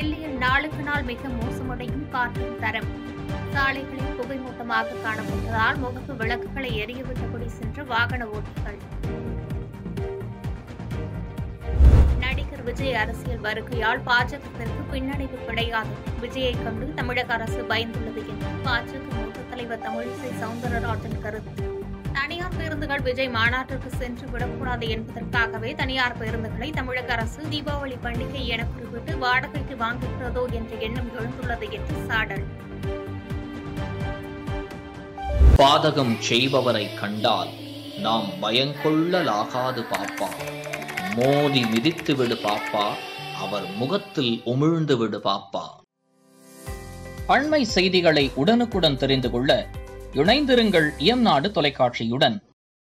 டெல்லியில் நாளுக்கு நாள் மிக மோசமடையும் காற்றின் தரம் சாலைகளில் புகைமூட்டமாக காணப்பட்டதால் முகப்பு விளக்குகளை எரியவிட்டபடி சென்ற வாகன ஓட்டிகள் நடிகர் விஜய் அரசியல் வருகையால் பாஜகத்திற்கு பின்னடைவு கிடையாது விஜயை கண்டு தமிழக அரசு பயந்துள்ளது என்று பாஜக மூத்த தலைவர் தமிழிசை சவுந்தரராஜன் கருத்து தனியார் பேருந்துகள் விஜய் மாநாட்டிற்கு சென்று விடக்கூடாது என்பதற்காகவே தனியார் பேருந்துகளை தமிழக அரசு தீபாவளி பண்டிகை என குறிப்பிட்டு வாடகைக்கு வாங்குகிறதோ என்ற எண்ணம் எழுந்துள்ளது என்று சாடல் பாதகம் செய்பவரை கண்டால் நாம் பயங்கொள்ளலாகாது பாப்பா மோதி மிதித்து விடு பாப்பா அவர் முகத்தில் உமிழ்ந்து விடு பாப்பா அண்மை செய்திகளை உடனுக்குடன் தெரிந்து கொள்ள இணைந்திருங்கள் இயம்நாடு தொலைக்காட்சியுடன்